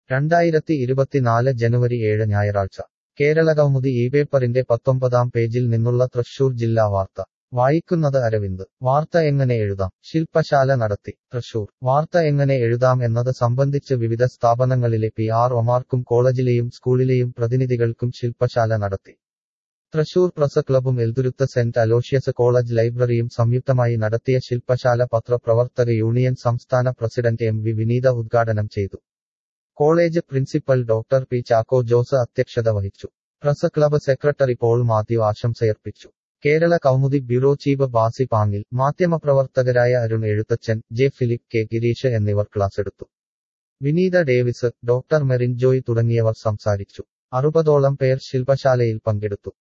രണ്ടായിരത്തി ഇരുപത്തിനാല് ജനുവരി ഏഴ് ഞായറാഴ്ച കേരളകൗമുദി ഈ പേപ്പറിന്റെ പത്തൊമ്പതാം പേജിൽ നിന്നുള്ള തൃശൂർ ജില്ലാ വാർത്ത വായിക്കുന്നത് അരവിന്ദ് വാർത്ത എങ്ങനെ എഴുതാം ശില്പശാല നടത്തി തൃശൂർ വാർത്ത എങ്ങനെ എഴുതാം എന്നത് സംബന്ധിച്ച് വിവിധ സ്ഥാപനങ്ങളിലെ പി ആർ ഒമാർക്കും കോളേജിലെയും സ്കൂളിലെയും പ്രതിനിധികൾക്കും ശില്പശാല നടത്തി തൃശൂർ പ്രസ് ക്ലബും എൽതുരുത്ത് സെന്റ് അലോഷ്യസ് കോളേജ് ലൈബ്രറിയും സംയുക്തമായി നടത്തിയ ശില്പശാല പത്രപ്രവർത്തക യൂണിയൻ സംസ്ഥാന പ്രസിഡന്റ് എം വി വിനീത ഉദ്ഘാടനം ചെയ്തു college principal doctor P Chacko Jose അധ്യക്ഷത വഹിച്ചു press club secretary Paul Mathew ആശംസയർപ്പിച്ചു കേരള കൗമുദി ബ്യൂറോ ചീഫ് ബാസി പാങ്ങിൽ മാധ്യമപ്രവർത്തകരായ Arun Ezhuthachan J Philip K Girish എന്നിവർ ക്ലാസെടുത്തു Vineetha Davis doctor Merin Joy തുടങ്ങിയവർ സംസാരിച്ചു അറുപതോളം പേർ ശില്പശാലയിൽ പങ്കെടുത്തു